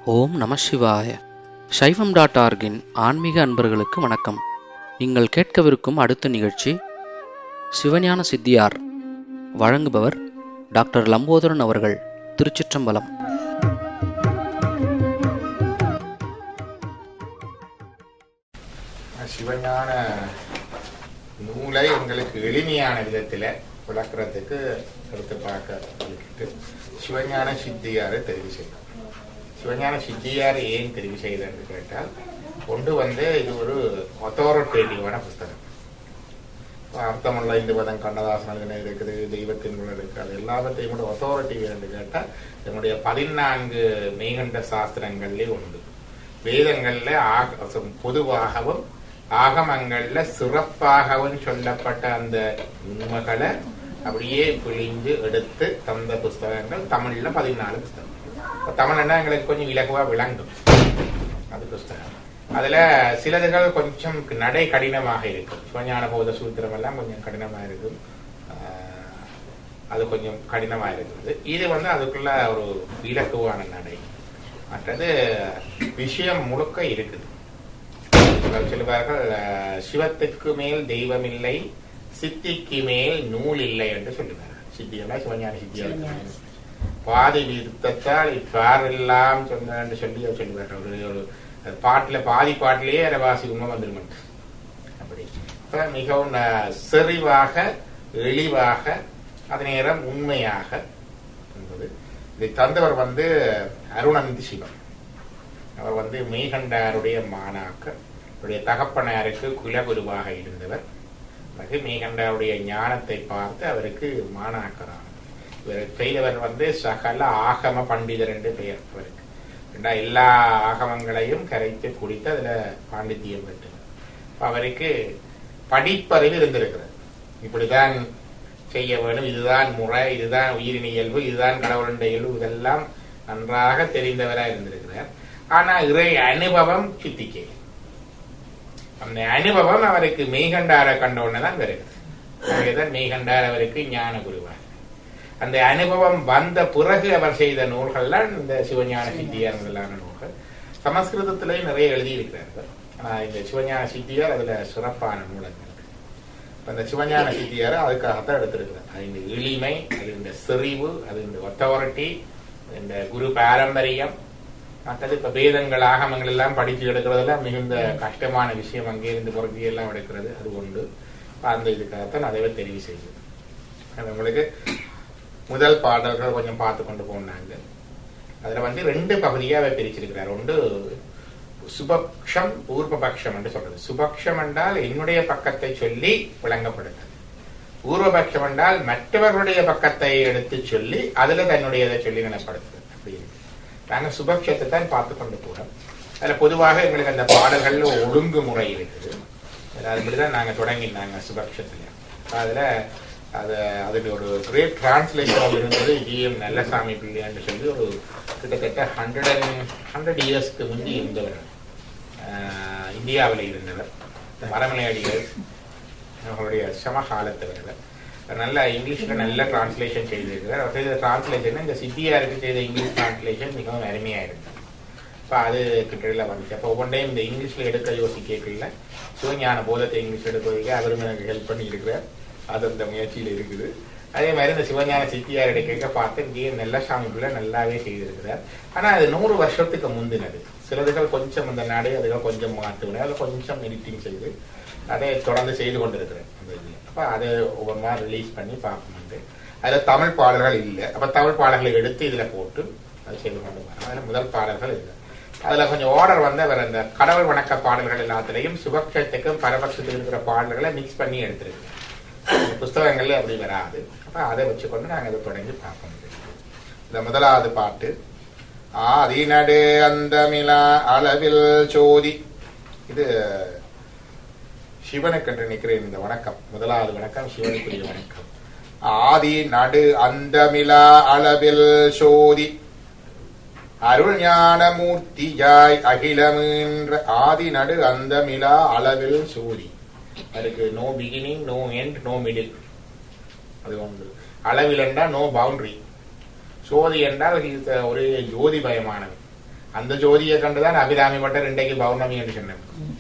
ஓம் நம சிவாய சைவம் டாட் ஆர்கின் ஆன்மீக அன்பர்களுக்கு வணக்கம் நீங்கள் கேட்கவிருக்கும் அடுத்த நிகழ்ச்சி சிவஞான சித்தியார் வழங்குபவர் டாக்டர் லம்போதரன் அவர்கள் திருச்சிற்றம்பலம் சிவஞான நூலை எங்களுக்கு எளிமையான விதத்தில் விளக்குறதுக்கு எடுத்து பார்க்க சொல்லிட்டு சிவஞான சித்தியாரை தெரிவு செய்தோம் சிவஞான சித்தியார் ஏன் தெரிவு செய்தன்னு கேட்டால் ஒன்று வந்து இது ஒரு அத்தாரிட்டேட்டிவான புஸ்தகம் இப்ப அர்த்தமுள்ள இந்த பதம் கண்ணதாசன் இருக்குது தெய்வத்தின் குணம் இருக்குது அது எல்லாவற்றையும் கூட அத்தாரிட்டி என்று கேட்டால் என்னுடைய பதினான்கு மெய்கண்ட சாஸ்திரங்கள்லேயே உண்டு வேதங்கள்ல ஆக பொதுவாகவும் ஆகமங்கள்ல சிறப்பாகவும் சொல்லப்பட்ட அந்த உண்மைகளை அப்படியே பிழிந்து எடுத்து தந்த புஸ்தகங்கள் தமிழ்ல பதினாலு புஸ்தகம் இப்ப தமிழ்னா எங்களுக்கு கொஞ்சம் இலகுவா விளங்கும் அது புஸ்தகம் அதுல சிலதுகள் கொஞ்சம் நடை கடினமாக இருக்கும் சிவஞான போத சூத்திரம் எல்லாம் கொஞ்சம் கடினமா இருக்கும் ஆஹ் அது கொஞ்சம் கடினமா இருக்குது இது வந்து அதுக்குள்ள ஒரு இலக்குவான நடை மற்றது விஷயம் முழுக்க இருக்குது சிலர் சொல்லுவார்கள் அஹ், சிவத்துக்கு மேல் தெய்வம் இல்லை சித்திக்கு மேல் நூல் இல்லை என்று சொல்லுவார்கள் சித்தியெல்லாம் சிவஞான சித்தியா பாதி விருத்தத்தால் இப்பாரெல்லாம் சொன்ன என்று சொல்லி அவர் சொல்லுவார்கள் ஒரு ஒரு பாட்டுல பாதி பாட்டிலேயே அரவாசி உண்மை வந்துடும் அப்படி இப்ப மிகவும் அஹ், செறிவாக எளிவாக அதே நேரம் உண்மையாக என்பது இதை தந்தவர் வந்து அருணந்தி சிவம் அவர் வந்து மெய்கண்டாருடைய மாணாக்கர் அவருடைய தகப்பனாருக்கு குலகுருவாக இருந்தவர் பிறகு மெய்கண்டாருடைய ஞானத்தை பார்த்து அவருக்கு மாணாக்கரானார் இவர் செய்தவர் வந்து சகல ஆகம பண்டிதர் என்று பெயர் அவருக்கு ரெண்டா எல்லா ஆகமங்களையும் கரைத்து குடித்து அதுல பாண்டித்தியம் பெற்றவர் அப்ப அவருக்கு படிப்பறிவு இருந்திருக்கிறது இப்படிதான் செய்ய வேணும் இதுதான் முறை இதுதான் உயிரின் இயல்பு இதுதான் கடவுளுடைய இயல்பு இதெல்லாம் நன்றாக தெரிந்தவராக இருந்திருக்கிறார் ஆனா இறை அனுபவம் சித்திக்கை அந்த அனுபவம் அவருக்கு மெய்கண்டார கண்ட உடனேதான் வருகிறது ஆகவேதான் மெய்கண்டார் அவருக்கு ஞான குருவார் அந்த அனுபவம் வந்த பிறகு அவர் செய்த நூல்கள்லாம் இந்த சிவஞான சித்தியார் முதலான நூல்கள் சமஸ்கிருதத்திலேயும் நிறைய எழுதியிருக்கிறார்கள் ஆனா இந்த சிவஞான சித்தியார் அதுல சிறப்பான நூலங்கள் இப்ப இந்த சிவஞான சித்தியாரை அதுக்காகத்தான் எடுத்திருக்கிறார் அது இந்த எளிமை அது இந்த செறிவு அது இந்த ஒத்தாரிட்டி இந்த குரு பாரம்பரியம் மற்றது இப்ப வேதங்கள் ஆகமங்கள் எல்லாம் படிச்சு எடுக்கிறதெல்லாம் மிகுந்த கஷ்டமான விஷயம் அங்கே இருந்து புறக்கி எல்லாம் எடுக்கிறது அது உண்டு அப்ப அந்த இதுக்காகத்தான் அதைவே தெரிவு செய்யுது அது உங்களுக்கு முதல் பாடல்கள் கொஞ்சம் பார்த்து கொண்டு போனாங்க அதுல வந்து ரெண்டு பகுதியா அவர் பிரிச்சிருக்கிறார் ஒன்று சுபக்ஷம் பூர்வபக்ஷம் என்று சொல்றது சுபக்ஷம் என்றால் என்னுடைய பக்கத்தை சொல்லி விளங்கப்படுகிறது பூர்வபக்ஷம் என்றால் மற்றவர்களுடைய பக்கத்தை எடுத்து சொல்லி அதுல தன்னுடையதை சொல்லி விளப்படுத்துறது அப்படி இருக்கு நாங்க சுபக்ஷத்தை தான் பார்த்து கொண்டு போறோம் அதுல பொதுவாக எங்களுக்கு அந்த பாடல்கள்ல ஒழுங்குமுறை இருக்குது அதுபடிதான் நாங்க தொடங்கினாங்க சுபக்ஷத்துல அதுல அது அதுக்கு ஒரு கிரேட் டிரான்ஸ்லேஷன் இருந்தது ஜிஎம் நல்லசாமி பிள்ளையான்னு சொல்லி ஒரு கிட்டத்தட்ட ஹண்ட்ரட் அண்ட் ஹண்ட்ரட் இயர்ஸ்க்கு முந்தி இருந்தவர் ஆஹ் இந்தியாவில் இருந்தவர் மரமலையாடிகள் அவர்களுடைய சமகாலத்தவர்கள் நல்ல இங்கிலீஷ்ல நல்ல டிரான்ஸ்லேஷன் செய்திருக்கிறார் அவர் செய்த டிரான்ஸ்லேஷன் இந்த சித்தியாருக்கு செய்த இங்கிலீஷ் டிரான்ஸ்லேஷன் மிகவும் அருமையா இருந்தது இப்போ அது கிட்டடியில் வந்துச்சு அப்போ ஒவ்வொன்றையும் இந்த இங்கிலீஷ்ல எடுக்க யோசிக்கல சிவஞான போதத்தை இங்கிலீஷ் எடுப்பதற்கு அவரும் எனக்கு ஹெல்ப் பண்ணி இருக்கிறார் அது அந்த முயற்சியில் இருக்குது அதே மாதிரி இந்த சிவஞான சித்தியார் எடுக்க பார்த்து இங்கேயே நல்லசாமி பிள்ளை நல்லாவே செய்திருக்கிறார் ஆனா அது நூறு வருஷத்துக்கு முந்தினது சிலதுகள் கொஞ்சம் இந்த நாடே அதுகள் கொஞ்சம் மாற்றுவிட அதில் கொஞ்சம் எடிட்டிங் செய்து அதை தொடர்ந்து செய்து கொண்டிருக்கிறேன் அந்த இதில் அப்போ அதை ஒவ்வொரு மாதிரி ரிலீஸ் பண்ணி பார்க்கணுண்டு அதில் தமிழ் பாடல்கள் இல்லை அப்போ தமிழ் பாடல்களை எடுத்து இதில் போட்டு அதை செய்து கொண்டு வரேன் அதில் முதல் பாடல்கள் இல்லை அதில் கொஞ்சம் ஆர்டர் வந்து அவர் அந்த கடவுள் வணக்க பாடல்கள் எல்லாத்துலேயும் சுபக்ஷத்துக்கும் பரபட்சத்துக்கு இருக்கிற பாடல்களை மிக்ஸ் பண்ணி எடுத்திருக்கு இந்த புஸ்தகங்கள்ல அப்படி வராது அப்ப அதை வச்சுக்கொண்டு நாங்க அதை தொடங்கி பார்க்க முடியும் இந்த முதலாவது பாட்டு ஆதிநடு அந்தமிலா அளவில் சோதி இது சிவனுக்கு என்று நிற்கிறேன் இந்த வணக்கம் முதலாவது வணக்கம் சிவனுக்குரிய வணக்கம் ஆதி நடு அந்தமிலா அளவில் சோதி அருள் ஞான மூர்த்தியாய் அகிலமீன்ற ஆதி நடு அந்தமிலா அளவில் சோதி அதுக்கு no beginning no end no middle அது ஒன்று அளவில் என்றால் நோ பவுண்டரி சோதி என்றால் இது ஒரே ஜோதி பயமானது அந்த ஜோதியை கண்டுதான் அபிராமி பட்டர் இன்றைக்கு பௌர்ணமி என்று சொன்னார்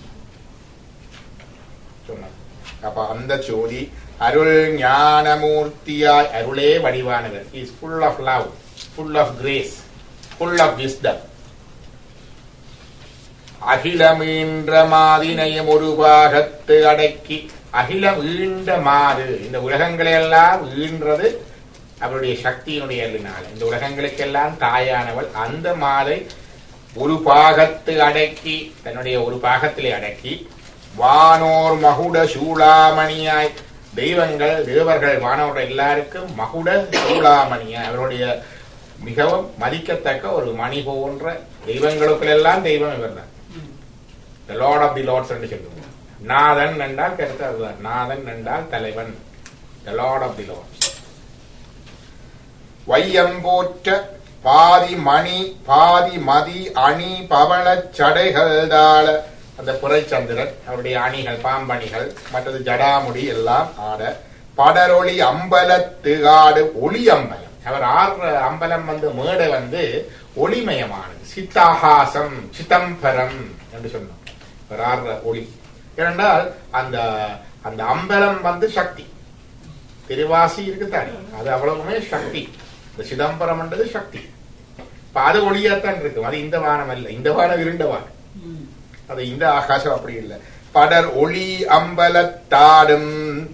சொன்னார் அப்ப அந்த ஜோதி அருள் ஞானமூர்த்தியாய் அருளே வடிவானவர் is full of love full of grace full of wisdom அகிலமீன்ற மாதினையும் ஒரு பாகத்து அடக்கி அகிலம் ஈண்ட மாது இந்த உலகங்களை எல்லாம் ஈன்றது அவருடைய சக்தியினுடைய அருளினால் இந்த உலகங்களுக்கெல்லாம் தாயானவள் அந்த மாதை ஒரு பாகத்து அடக்கி தன்னுடைய ஒரு பாகத்திலே அடக்கி வானோர் மகுட சூளாமணியாய் தெய்வங்கள் தேவர்கள் வானோர் எல்லாருக்கும் மகுட சூளாமணியாய் அவருடைய மிகவும் மதிக்கத்தக்க ஒரு மணி போன்ற தெய்வங்களுக்குள்ளெல்லாம் தெய்வம் இவர்தான் the Lord of the Lords என்று சொல்லுவோம் நாதன் என்றால் கருத்து அதுதான் நாதன் என்றால் தலைவன் the Lord of the Lords வையம் போற்ற பாதி மணி பாதி மதி அணி பவளச் சடைகள் தாள அந்த புரைச்சந்திரன் அவருடைய அணிகள் பாம்பணிகள் மற்றது ஜடாமுடி எல்லாம் ஆட படரொளி அம்பலத்து ஆடு ஒளி அம்பலம் அவர் ஆடுற அம்பலம் வந்து மேடை வந்து ஒளிமயமானது சித்தாகாசம் சிதம்பரம் என்று சொன்னோம் அவர் ஆடுற ஒளி ஏனென்றால் அந்த அந்த அம்பலம் வந்து சக்தி திருவாசி இருக்குதானே அது அவ்வளவுமே சக்தி இந்த சிதம்பரம் என்றது சக்தி இப்ப அது ஒளியாத்தான் இருக்கும் அது இந்த வானம் அல்ல இந்த வானம் இருண்ட வானம் அது இந்த ஆகாசம் அப்படி இல்லை படர் ஒளி அம்பலத்தாடும்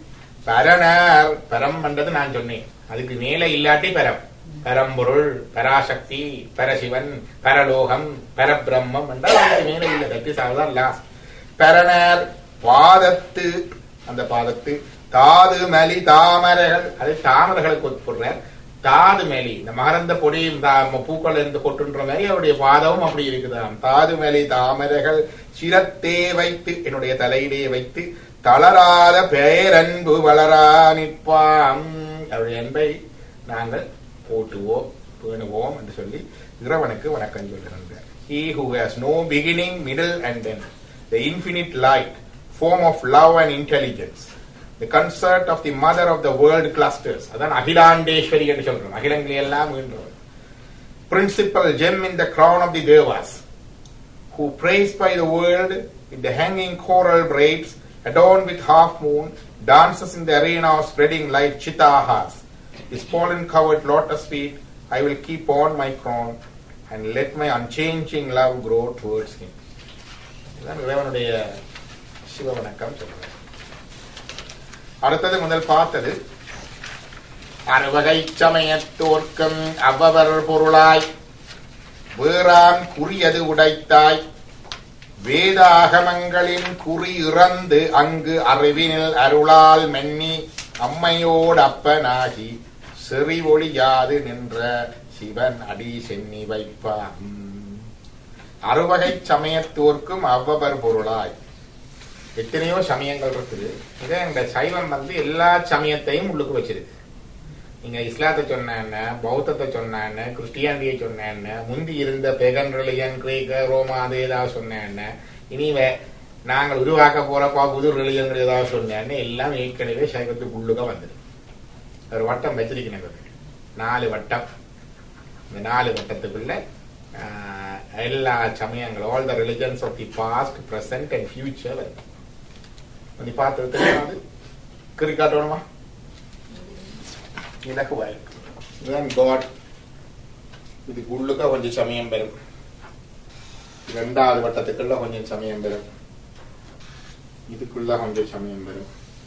பரணர் பரம் என்றது நான் சொன்னேன் அதுக்கு மேல இல்லாட்டி பரம் பரம்பொருள் பராசக்தி பரசிவன் பரலோகம் பரபிரம்மம் என்றால் அதுக்கு மேல இல்லை தட்டு சாவதான் லாஸ்ட் பரணர் பாதத்து அந்த பாதத்து தாது மலி தாமரைகள் அது தாமரைகளுக்கு ஒத்துப்படுறார் தாது மேலி இந்த மகரந்த பொடியும் தா- பூக்கள் இருந்து கொட்டுன்ற மாதிரி அவருடைய பாதமும் அப்படி இருக்குதாம் தாது மேலி தாமரைகள் சிரத்தே வைத்து என்னுடைய தலையிலே வைத்து தளராத பேரன்பு வளரா நிற்பாம் அவருடைய அன்பை நாங்கள் போட்டுவோம் பேணுவோம் என்று சொல்லி இறைவனுக்கு வணக்கம் சொல்லுகின்றார் He who has no beginning, middle and end, the infinite light, form of love and intelligence, the concert of the mother of the world clusters அதான் அகிலாண்டேஸ்வரி என்று சொல்றோம் அகிலங்களை எல்லாம் ஈன்றவர் principal gem in the crown of the devas who praised by the world with the hanging coral braids adorned with half moon dances in the arena of spreading light chitahas his pollen covered lotus feet I will keep on my crown and let my unchanging love grow towards him இதுதான் இறைவனுடைய சிவவணக்கம் சொல்றார் அடுத்தது முதல் பார்த்தது அறுவகை சமயத்தோர்க்கும் அவ்வவர் பொருளாய் வேறாம் குறியது உடைத்தாய் வேதாகமங்களின் குறி இறந்து அங்கு அறிவினில் அருளால் மென்னி அம்மையோடு அப்பனாகி செறிவொழியாது நின்ற சிவன் அடி சென்னி வைப்பாம் அறுவகை சமயத்தோர்க்கும் அவ்வவர் பொருளாய் எத்தனையோ சமயங்கள் இருக்குது இதே இந்த சைவம் வந்து எல்லா சமயத்தையும் உள்ளுக்கு வச்சிருக்கு நீங்க இஸ்லாத்தை சொன்ன பௌத்தத்தை சொன்ன கிறிஸ்டியானிட்டியை சொன்ன முந்தி இருந்த பெகன் ரிலியன் கிரீக்க ரோமா அது ஏதாவது சொன்ன இனி வே- நாங்கள் உருவாக்க போறப்பா புது ரிலியன் ஏதாவது சொன்னேன்னு எல்லாம் ஏற்கனவே சைவத்துக்கு உள்ளுக வந்தது ஒரு வட்டம் வச்சிருக்கணும் இவரு. நாலு வட்டம் இந்த நாலு வட்டத்துக்குள்ள ஆஹ், எல்லா சமயங்களும் all the religions of the past present and future வருது நீ பார்த்தது தெரியாது கிரி காட்டணுமா இலக்குவா இருக்கு இதுதான் காட் இதுக்கு உள்ளுக்க கொஞ்சம் சமயம் பெறும் ரெண்டாவது வட்டத்துக்குள்ள கொஞ்சம் சமயம் பெறும் இதுக்குள்ள கொஞ்சம் சமயம் பெறும்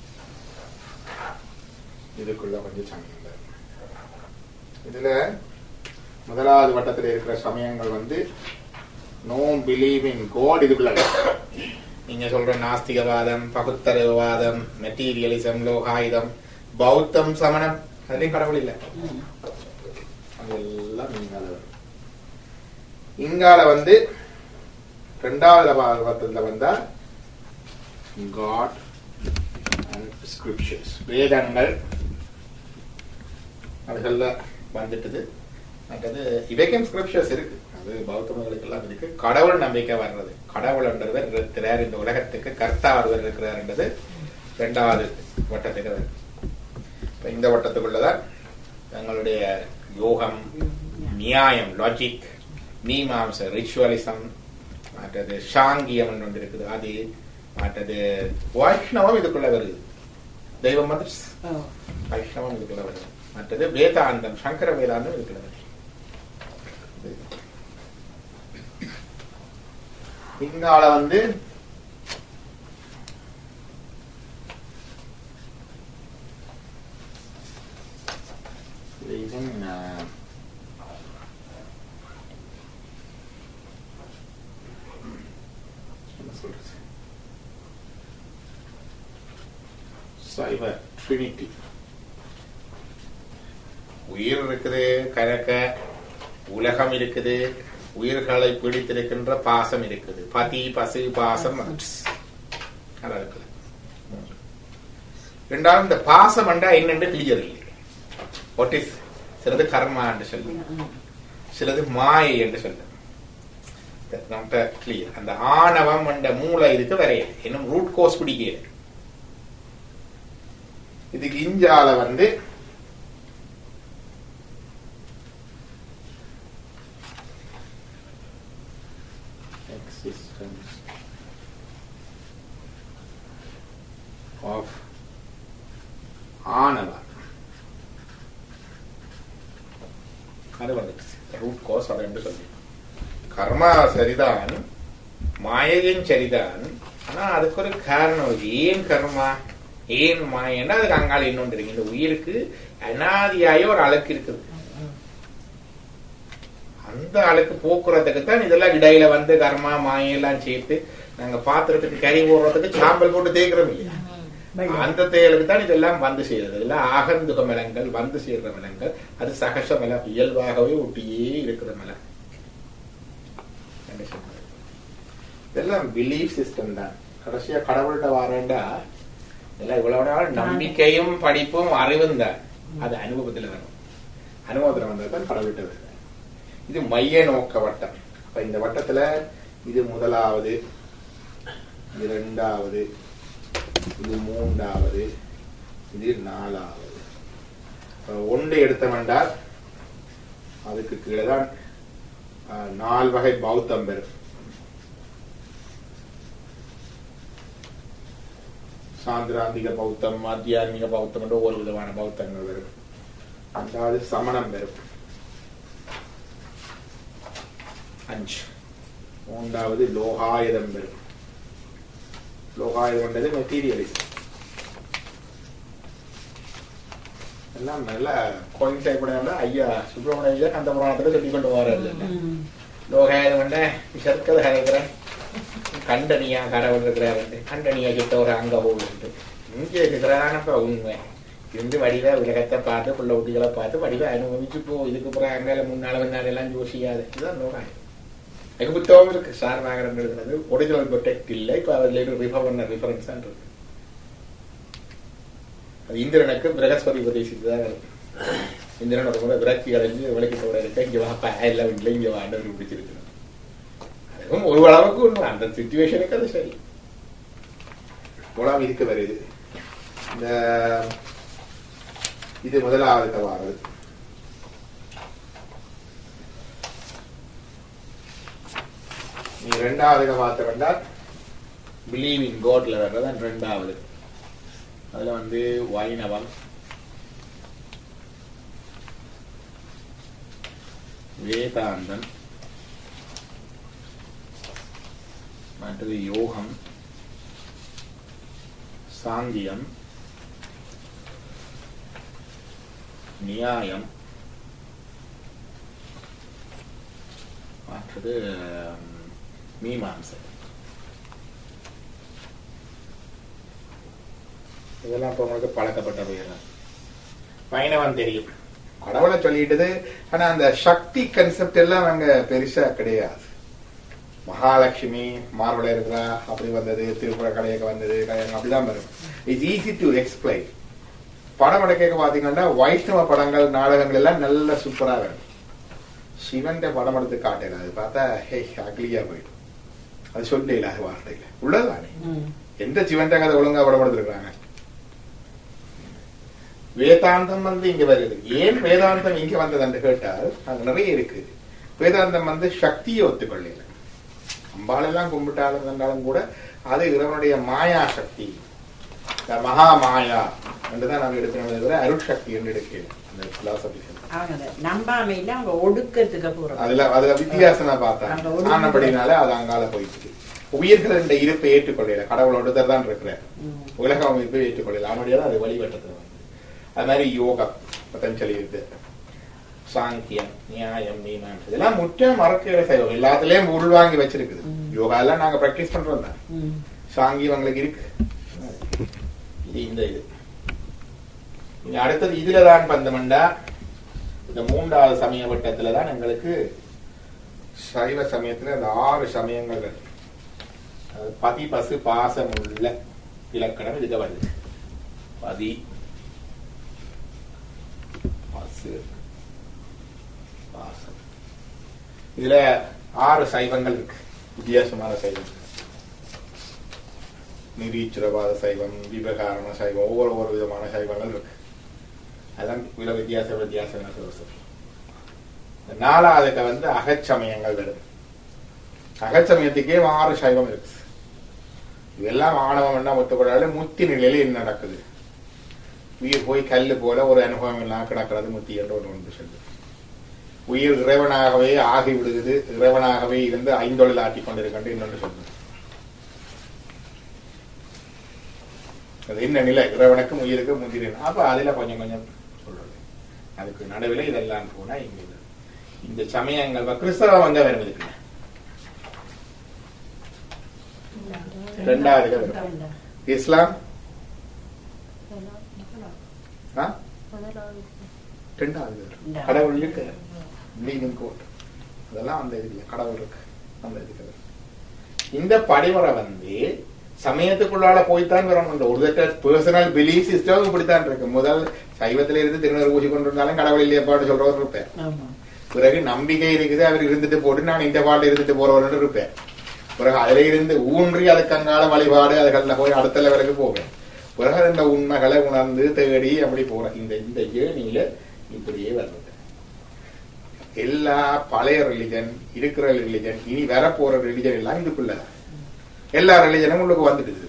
இதுக்குள்ள கொஞ்சம் சமயம் பெறும் இதுல முதலாவது வட்டத்தில் இருக்கிற சமயங்கள் வந்து நோ பிலீவ் இன் காட் இதுக்குள்ள இருக்கு. நீங்க சொல்ற நாஸ்திகவாதம் பகுத்தறிவுவாதம் மெட்டீரியலிசம் லோகாயுதம் பௌத்தம் சமணம் அதுலயும் கடவுள் இல்ல அதெல்லாம் இங்கால வரும் இங்கால வந்து ரெண்டாவது பாகத்துல வந்தா காட் அண்ட் ஸ்கிரிப்சர்ஸ் வேதங்கள் அதுகள்ல வந்துட்டது மற்றது இவைக்கும் ஸ்கிரிப்சர்ஸ் இருக்கு அது பௌத்த மதங்களுக்கெல்லாம் இருக்கு கடவுள் நம்பிக்கை வர்றது கடவுள் என்றவர் இருக்கிறார் இந்த உலகத்துக்கு கர்த்தா ஒருவர் இருக்கிறார் என்றது இரண்டாவது வட்டத்துக்கு வருது இப்ப இந்த வட்டத்துக்குள்ளதான் எங்களுடைய யோகம் நியாயம் லாஜிக் மீமாம்ச ரிச்சுவலிசம் மற்றது சாங்கியம் ஒன்று இருக்குது அது மற்றது வைஷ்ணவம் இதுக்குள்ள வருது தெய்வம் வந்து வைஷ்ணவம் இதுக்குள்ள வருது மற்றது வேதாந்தம் சங்கர வேதாந்தம் இதுக்குள்ள வருது இங்கால வந்து இதுவும், ஆஹ், என்ன சொல்றது சைவ ட்ரினிட்டி உயிர் இருக்குது கணக்க உலகம் இருக்குது உயிர்களை பிடித்திருக்கின்ற பாசம் இருக்குது பதி பசு பாசம் அதான் இருக்குது ரெண்டாவது இந்த பாசம் என்றா என்னென்று கிளியர் இல்லை வாட் இஸ் சிலது கர்மா என்று சொல்லும் சிலது மாயை என்று சொல்லும் கிளியர் அந்த ஆணவம் என்ற மூளை இதுக்கு வரையல இன்னும் ரூட் கோஸ் பிடிக்கல இதுக்கு இஞ்சால வந்து existence of ஆணவம் அது வந்துடுச்சு ரூட் கோஸ் அது என்று சொல்லி கர்மா சரிதான் மாயையும் சரிதான் ஆனா அதுக்கு ஒரு காரணம் இருக்கு. ஏன் கர்மா ஏன் மாயன்னா அதுக்கு அங்கால இன்னொன்று இருக்கு இந்த உயிருக்கு அனாதியாய ஒரு அழுக்கு இருக்குது அந்த அழுக்கு போக்குறதுக்கு தான் இதெல்லாம் இடையில வந்து கர்மா மாயெல்லாம் சேர்த்து நாங்க பாத்திரத்துக்கு கறி போடுறதுக்கு சாம்பல் போட்டு தேய்க்கிறோம் இல்லையா அந்த தேயலுக்கு தான் இதெல்லாம் வந்து செய்யறது இதெல்லாம் ஆகந்துக மலங்கள் வந்து சேர்ற மலங்கள் அது சகச மலம் இயல்பாகவே ஒட்டியே இருக்கிற மலம் என்ன சொல்றது? இதெல்லாம் பிலீஃப் சிஸ்டம் தான் கடைசியா கடவுள்கிட்ட வரேன்டா இதெல்லாம் இவ்வளவு நாள் நம்பிக்கையும் படிப்பும் அறிவும் தான் அது அனுபவத்துல வரும் அனுபவத்துல வந்தது தான் கடவுள்கிட்ட வருது இது மைய நோக்க வட்டம் அப்ப இந்த வட்டத்துல இது முதலாவது இது இரண்டாவது இது மூன்றாவது இது நாலாவது இப்ப ஒன்று எடுத்த வேண்டால் அதுக்கு கீழே தான் ஆஹ், நால் வகை பௌத்தம் பெறும் சாந்திராந்திக பௌத்தம் ஆத்தியாத்மிக பௌத்தம் என்று ஒவ்வொரு விதமான பௌத்தங்கள் வரும் அதாவது சமணம் பெறும் அஞ்சு மூன்றாவது லோகாயுதம் பெறும் லோகாயுதம் என்றது மெட்டீரியலிசம் எல்லாம் நல்ல கோயில் செய்யப்பட ஐயா சுப்பிரமணிய ஐயா அந்த புராணத்துல சொல்லி கொண்டு வர்றது லோகாயுதம் என்ன சர்க்கதை கரைக்கிறேன் கண்டனியா கடவுள் இருக்கிறாரு கண்டனியா கிட்ட ஒரு அங்க போகுது இங்கே இருக்கிறானப்ப உண்மை இருந்து வடிவ உலகத்தை பார்த்து புள்ள குட்டிகளை பார்த்து வடிவ அனுபவிச்சு போ இதுக்கு அப்புறம் அங்கால முன்னால முன்னால எல்லாம் யோசிக்காது இதுதான் லோகாயுதம் எனக்கு புத்தகம் இருக்கு சார் நாகரன் எழுதுனது ஒரிஜினல் ப்ரொடெக்ட் இல்லை இப்ப அதுல ரிஃபர் ரிஃபரன்ஸ் இருக்கு அது இந்திரனுக்கு பிரகஸ்பதி உபதேசித்துதான் இருக்கு இந்திரன் ஒரு முறை விரக்தி அடைஞ்சு விளக்கத்தோட இருக்க இங்க வாப்பா எல்லாம் வீட்டுல இங்க வாண்டவர் பிடிச்சிருக்கு அதுவும் ஒரு அளவுக்கு உண்மை அந்த சுச்சுவேஷனுக்கு அது சரி மூலம் இதுக்கு வருது இந்த இது முதலாவது வாரது நீ ரெண்டாவது பார்த்த வேண்டாம் பிலீவ் இன் கோட்ல வர்றதான் ரெண்டாவது அதுல வந்து வைணவம் வேதாந்தம் மற்றது யோகம் சாங்கியம் நியாயம் மற்றது ம், மீமாம்சை இதெல்லாம் இப்ப உங்களுக்கு பழக்கப்பட்ட பெயர் வைணவம் தெரியும் கடவுளை சொல்லிட்டது ஆனா அந்த சக்தி கன்செப்ட் எல்லாம் அங்க பெருசா கிடையாது மகாலட்சுமி மார்பல இருக்கிறா அப்படி வந்தது திருப்புற கடையக்க வந்தது கடையங்க அப்படிதான் வரும் இட்ஸ் ஈஸி டு எக்ஸ்பிளைன் படம் எடுக்க பாத்தீங்கன்னா வைஷ்ணவ படங்கள் நாடகங்கள் எல்லாம் நல்ல சூப்பரா வரும் சிவன் படம் எடுத்து காட்டல அது பார்த்தா ஹே அக்லியா போயிடும் அது சொல்ல இல்லாத வார்த்தையில உள்ளதானே எந்த சிவன் கதை ஒழுங்கா படம் எடுத்திருக்காங்க வேதாந்தம் வந்து இங்க வருது ஏன் வேதாந்தம் இங்க வந்தது என்று கேட்டால் அங்க நிறைய இருக்கு வேதாந்தம் வந்து சக்தியை ஒத்துக்கொள்ளல அம்பாளெல்லாம் கும்பிட்டாலும் இருந்தாலும் கூட அது இறைவனுடைய மாயா சக்தி இந்த மகா மாயா என்றுதான் நாங்கள் எடுக்கணும் தவிர அருட்சக்தி என்று எடுக்கல இந்த பிலாசபி அவங்க அதை நம்பாமையில அவங்க ஒடுக்கத்துக்கு போறாங்க அதுல அதுல வித்தியாசம் தான் அந்த பார்த்தாங்க ஒழுங்கு- ஆனபடினால அது அங்கால போயிடுச்சு உயிர்கள் இந்த இருப்பை ஏற்றுக்கொள்ளல கடவுள் ஒருத்தர் தான் இருக்கிறார் உலக அமைப்பை ஏற்றுக்கொள்ளல அவனுடைய தான் அது வழிபட்டது வந்து அது மாதிரி யோகம் பதஞ்சலி இருக்கு சாங்கியம் நியாயம் மீமாம்சம் இதெல்லாம் முற்றிலும் மறக்கிற செய்வோம் எல்லாத்துலயும் உள்வாங்கி வச்சிருக்குது யோகா எல்லாம் நாங்க பிராக்டிஸ் பண்றோம் தான் சாங்கியம் எங்களுக்கு இருக்கு இது இந்த இது இனி அடுத்தது இதுல தான் பந்தமண்டா இந்த மூன்றாவது சமய வட்டத்துல தான் எங்களுக்கு சைவ சமயத்துல அந்த ஆறு சமயங்கள் இருக்கு. அது பதி பசு பாசம் உள்ள இலக்கணம் இதுக்கு வருது பதி பசு பாசம் இதுல ஆறு சைவங்கள் இருக்கு வித்தியாசமான சைவம் நிரீச்சுரவாத சைவம் விவகாரண சைவம் ஒவ்வொரு ஒவ்வொரு விதமான சைவங்கள் இருக்கு அதான் இவ்வளவு வித்தியாச வித்தியாசமான பிலோசபி இந்த நாலாவதுக்கு வந்து அகச்சமயங்கள் வரும் அகச்சமயத்துக்கே ஆறு சைவம் இருக்கு இதெல்லாம் ஆணவம் என்ன ஒத்துக்கூடாது முத்தி நிலையில என்ன நடக்குது உயிர் போய் கல்லு போல ஒரு அனுபவம் எல்லாம் கிடக்கிறது முத்தி என்று ஒன்று ஒன்று சொல்லு உயிர் இறைவனாகவே ஆகி விடுகிறது இறைவனாகவே இருந்து ஐந்தொழில் ஆட்டிக் கொண்டிருக்கின்ற இன்னொன்று சொல்லுது அது என்ன நிலை இறைவனுக்கும் உயிருக்கும் முந்திரன் அப்ப அதுல கொஞ்சம் கொஞ்சம் சொல்றது அதுக்கு நடுவில் இதெல்லாம் போனா இங்க இது. இந்த சமயங்கள் வ- கிறிஸ்தவம் அங்க வரும் இதுக்கு ரெண்டாவது வரும் இஸ்லாம் ஆ? ரெண்டாவது வரும் இந்த- கடவுள் இருக்கு லீவிங் கோட் அதெல்லாம் அந்த இதுல கடவுள் இருக்கு அந்த இதுக்கு வரும். இந்த படிமுறை வந்து சமயத்துக்குள்ளால போய்த்தான் வரணும் ஒரு பர்சனல் பிலீஃப் சிஸ்டம் இப்படித்தான் இருக்கு முதல் சைவத்தில இருந்து திருநர் ஊசி கொண்டு இருந்தாலும் கடவுள் இல்லையப்பான்னு சொல்றவர் இருப்பேன் ஆமா பிறகு நம்பிக்கை இருக்குது அவர் இருந்துட்டு போட்டு நான் இந்த பாட்டு இருந்துட்டு போறவர்னு இருப்பேன் பிறகு அதுல இருந்து ஊன்றி அதுக்கு அங்கால வழிபாடு அதுகளில் போய் அடுத்த லெவலுக்கு போவேன் பிறகு அந்த உண்மைகளை உணர்ந்து தேடி அப்படி போறேன் இந்த இந்த ஜேர்னியில இப்படியே வர்றது எல்லா பழைய ரிலிஜன் இருக்கிற ரிலிஜன் இனி வரப்போற ரிலிஜன் எல்லாம் இதுக்குள்ள எல்லா ரிலிஜனும் உங்களுக்கு வந்துட்டு இருக்குது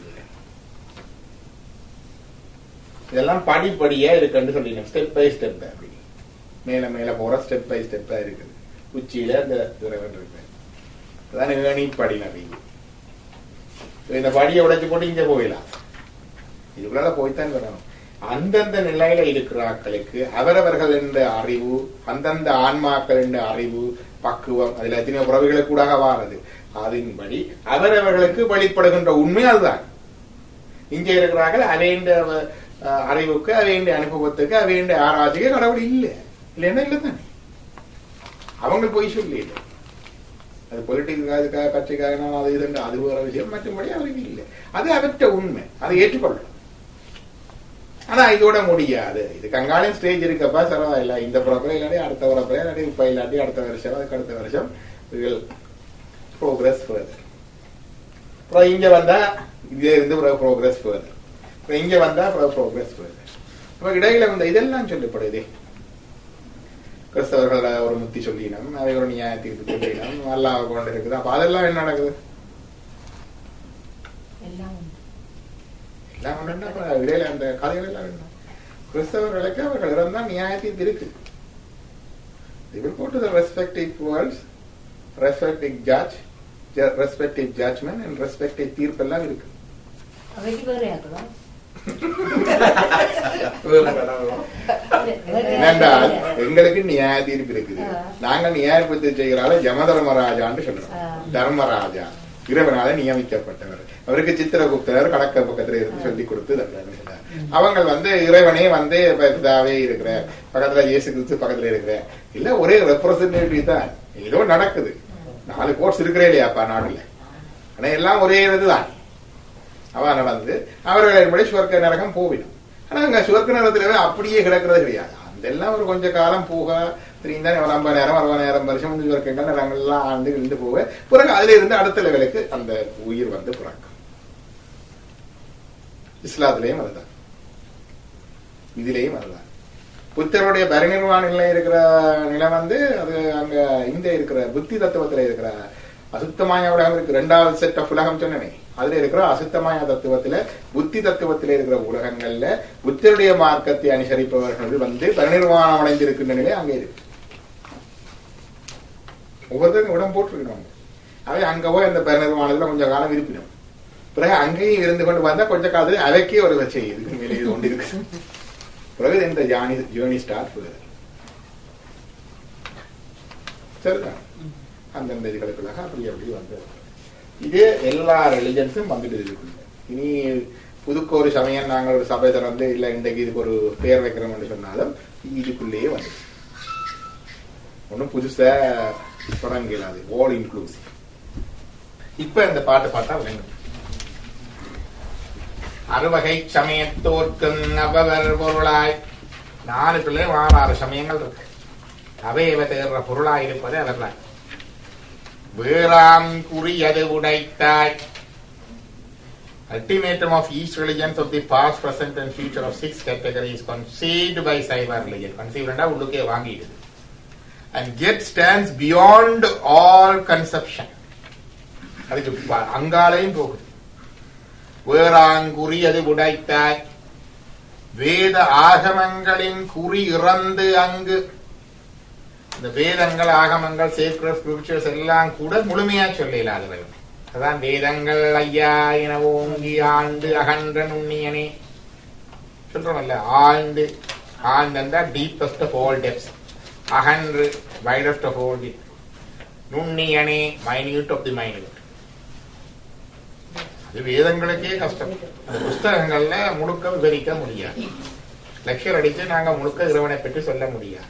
இதெல்லாம் படிப்படியா இருக்குன்னு சொல்லிடுங்க ஸ்டெப் பை ஸ்டெப் அப்படி மேல மேல போற ஸ்டெப் பை ஸ்டெப்பா இருக்குது உச்சியில அந்த இறைவன் இருப்பேன் அதான் ஏணி படி நவீங்க இந்த படியை உடைச்சு போட்டு இங்க போயிடலாம் இதுக்குள்ள போய்த்தான் வரணும் அந்தந்த நிலையில இருக்கிற ஆட்களுக்கு அவரவர்கள் என்ற அறிவு அந்தந்த ஆன்மாக்கள் என்ற அறிவு பக்குவம் அதுல எத்தனை உறவுகளுக்கு கூட வாரது அதன்படி அவரவர்களுக்கு வெளிப்படுகின்ற உண்மை அதுதான் இங்க இருக்கிறார்கள் அவைண்ட அஹ், அறிவுக்கு அவைண்ட அனுபவத்துக்கு அவைண்ட ஆராய்ச்சிக்கு கடவுள் இல்லை இல்லைன்னா இல்லை தானே அவங்க போய் சொல்லி இல்லை அது பொலிட்டிக்காக அதுக்காக கட்சிக்காக நான் அது இதுன்னு அது வேற விஷயம் மற்றபடி அவருக்கு இல்லை அது அவற்ற உண்மை அதை ஏற்றுக்கொள்ளணும் ஆனா இதோட முடியாது இது கங்காலையும் ஸ்டேஜ் இருக்கப்பா பரவாயில்ல இந்த புறப்புல இல்லாட்டி அடுத்த புறப்புல இல்லாட்டி இப்ப இல்லாட்டி அடுத்த வருஷம் அதுக்கு அடுத்த வருஷம் ப்ரோக்ரஸ் ஃபர்தர் அப்புறம் இங்க வந்தா இதுல இருந்து ப்ரோக்ரஸ் ஃபர்தர் அப்புறம் இங்க வந்தா ப்ரோக்ரஸ் ஃபர்தர் அப்ப இடையில வந்த இதெல்லாம் சொல்லப்படுது கிறிஸ்தவர்கள் ஒரு முத்தி சொல்லினம் அதை ஒரு நியாய தீர்ப்பு சொல்லினம் அல்லாஹ் கொண்டு இருக்குது அப்ப அதெல்லாம் என்ன நடக்குது எல்லாம் எல்லாம் ஒண்ணுன்னா அப்ப இடையில அந்த கதைகள் எல்லாம் என்ன கிறிஸ்தவர்களுக்கு அவர்கள் இறந்தால் நியாய தீர்ப்பு இருக்கு They will go to the respective worlds, respective judge, ju- respective judgment and respective தீர்ப்பெல்லாம் இருக்கு அவருக்கு வேற ஆக்கலாம் என்னென்றால் எங்களுக்கு நியாய தீர்ப்பு இருக்குது நாங்கள் நியாயப்படுத்தி செய்கிறால யம தர்மராஜான்னு சொல்றோம் ஆ. தர்மராஜா இறைவனால நியமிக்கப்பட்டவர் அவருக்கு சித்திரகுப்தர் கடக்க பக்கத்துல இருந்து சொல்லி கொடுத்து தந்தாரு. அவங்க வந்து இறைவனே வந்து இப்ப இதாவே இருக்கிற பக்கத்துல இயேசு கிறிஸ்து பக்கத்துல இருக்கிற இல்ல ஒரே ரெப்ரசன்டேட்டிவ் தான் ஏதோ நடக்குது நாலு கோர்ஸ் இருக்கிறே இல்லையாப்பா நாடுல ஆனா எல்லாம் ஒரே இதுதான் அவன் நடந்து அவர்கள் என்படி சுவர்க்க நரகம் போவிடும் ஆனா அங்க சுவர்க்க நரகத்துல அப்படியே கிடக்கிறது கிடையாது அதெல்லாம் ஒரு கொஞ்ச காலம் போக தெரியும் தானே ஒரு ஐம்பது நேரம் அறுபது நேரம் வருஷம் வந்து சுவர்க்கங்கள் நரகங்கள்லாம் ஆண்டு இருந்து போக பிறகு அதுல இருந்து அடுத்த லெவலுக்கு அந்த உயிர் வந்து பிறக்கும் இஸ்லாத்திலையும் அதுதான் இதுலேயும் அதுதான் புத்தருடைய பரிநிர்வாண நிலை இருக்கிற நிலை வந்து அது அங்க இந்த இருக்கிற புத்தி தத்துவத்துல இருக்கிற அசுத்தமாய உலகம் இருக்கு ரெண்டாவது செட் ஆஃப் உலகம் சொன்னனே அதுல இருக்கிற அசுத்தமாய தத்துவத்துல புத்தி தத்துவத்துல இருக்கிற உலகங்கள்ல புத்தருடைய மார்க்கத்தை அனுசரிப்பவர்கள் வந்து பரிநிர்வாணம் அடைந்திருக்கின்ற நிலை அங்கே இருக்கு ஒவ்வொருத்தருக்கும் உடம்பு போட்டிருக்கணும் அவை அங்க போய் அந்த பரிநிர்வாணத்துல கொஞ்சம் காலம் இருப்பினும் பிறகு அங்கேயும் இருந்து கொண்டு வந்தா கொஞ்ச காலத்துல அவைக்கே ஒரு வச்சை இதுக்கு மேலே இது ஒன்று இருக்கு பிறகு இந்த ஜானி ஜேர்னி ஸ்டார்ட் பண்ணுது சரிதான் அந்தந்த இதுகளுக்குள்ளாக அப்படி அப்படி வந்து இதே எல்லா ரிலிஜன்ஸும் வந்துட்டு இருக்குங்க இனி புதுக்கு ஒரு சமயம் நாங்கள் ஒரு சபை திறந்து இல்ல இன்றைக்கு இதுக்கு ஒரு பேர் வைக்கிறோம்னு சொன்னாலும் இதுக்குள்ளேயே வந்து ஒன்றும் புதுசா தொடங்கலாது ஆல் இன்க்ளூசிவ் இப்ப இந்த பாட்டு பார்த்தா விளங்கும் அறுவகை சமயத்தோர்க்கும் நபவர் பொருளாய் நாலு பிள்ளை ஆறு சமயங்கள் இருக்கு அவையவ தேர்ற பொருளாய் இருப்பது அவர்தான் வேறாம் குறியது உடைத்தாய் Ultimatum of each religions of the past, present and future of six categories conceived by Saiva religion. Conceived and உள்ளுக்கே வாங்கிடுது and yet stands beyond all conception. அதுக்கு ப- அங்காலையும் போகுது வேறாங்குறி அது உடைத்தாய் வேத ஆகமங்களின் குறி இறந்து அங்கு இந்த வேதங்கள் ஆகமங்கள் சேக்ரட் ஸ்கிரிப்சர்ஸ் எல்லாம் கூட முழுமையா சொல்லலாதவர்கள் அதான் வேதங்கள் ஐயா என ஓங்கி ஆண்டு அகன்ற நுண்ணியனே சொல்றோம்ல ஆண்டு ஆழ்ந்தா டீப்பஸ்ட் ஆஃப் ஆல் டெப்ஸ் அகன்று வைடஸ்ட் ஆஃப் ஆல் டீப் நுண்ணியனே மைன்யூட் ஆஃப் தி மைன்யூட் அது வேதங்களுக்கே கஷ்டம் அந்த புஸ்தகங்கள்ல முழுக்க விவரிக்க முடியாது லெக்சர் அடிச்சு நாங்க முழுக்க இறைவனை பற்றி சொல்ல முடியாது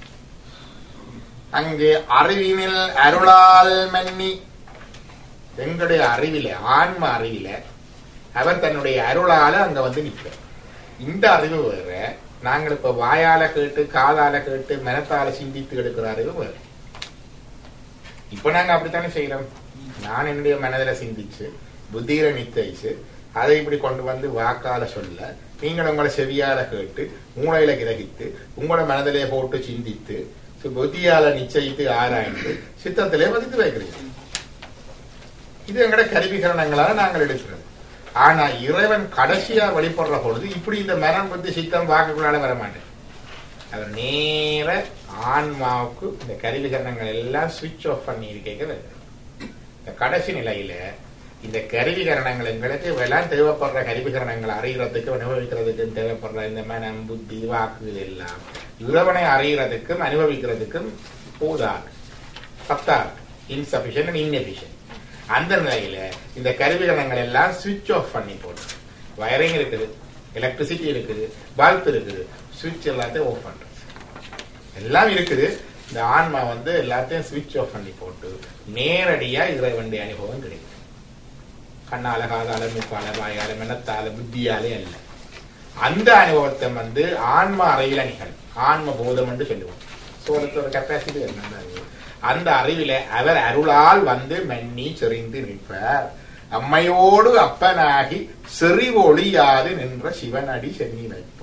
அங்கே அறிவினில் அருளால் மன்னி எங்களுடைய அறிவில ஆன்ம அறிவில அவர் தன்னுடைய அருளால அங்க வந்து நிற்கிறார் இந்த அறிவு வேற நாங்கள் இப்ப வாயால கேட்டு காதால கேட்டு மனத்தால சிந்தித்து எடுக்கிற அறிவு வேற இப்ப நாங்க அப்படித்தானே செய்யறோம் நான் என்னுடைய மனதில சிந்திச்சு புத்தியில நிச்சயிச்சு அதை இப்படி கொண்டு வந்து வாக்கால சொல்ல நீங்கள் உங்களை செவியால கேட்டு மூளையில கிரகித்து உங்களோட மனதிலே போட்டு சிந்தித்து சு- புத்தியால நிச்சயித்து ஆராய்ந்து சித்தத்திலே பதித்து வைக்கிறீங்க இது எங்கட கருவிகரணங்களால நாங்கள் எடுக்கிறது ஆனா இறைவன் கடைசியா வெளிப்படுற பொழுது இப்படி இந்த மனம் புத்தி சித்தம் வாக்குகளால வர மாட்டேன் அவர் நேர ஆன்மாவுக்கு இந்த கருவிகரணங்கள் எல்லாம் சுவிட்ச் ஆஃப் பண்ணி இருக்க இந்த கடைசி நிலையில இந்த கருவிகரணங்கள் எங்களுக்கு எல்லாம் தேவைப்படுற கருவிகரணங்கள் அறிகிறதுக்கு அனுபவிக்கிறதுக்கு தேவைப்படுற இந்த மனம் புத்தி வாக்குகள் எல்லாம் இறைவனை அறிகிறதுக்கும் அனுபவிக்கிறதுக்கும் போதாது பத்தாது இன்சபிஷன் இன்எபிஷன் அந்த நிலையில இந்த கருவிகரணங்கள் எல்லாம் சுவிட்ச் ஆஃப் பண்ணி போட்டு வயரிங் இருக்குது எலக்ட்ரிசிட்டி இருக்குது பல்ப் இருக்குது சுவிட்ச் எல்லாத்தையும் ஆஃப் பண்றது எல்லாம் இருக்குது இந்த ஆன்மா வந்து எல்லாத்தையும் சுவிட்ச் ஆஃப் பண்ணி போட்டு நேரடியா இறைவனுடைய அனுபவம் கிடைக்கும் கண்ணால காதால மூக்கால வாயால மனத்தால புத்தியாலே அல்ல அந்த அனுபவத்தை வந்து ஆன்ம அறையில நிகழும் ஆன்ம போதம் என்று சொல்லுவோம் சோழத்தோட கெப்பாசிட்டி என்ன அறிவு அந்த அறிவில அவர் அருளால் வந்து மன்னி செறிந்து நிற்பார் அம்மையோடு அப்பனாகி செறிவொழியாது நின்ற சிவனடி சென்னிவை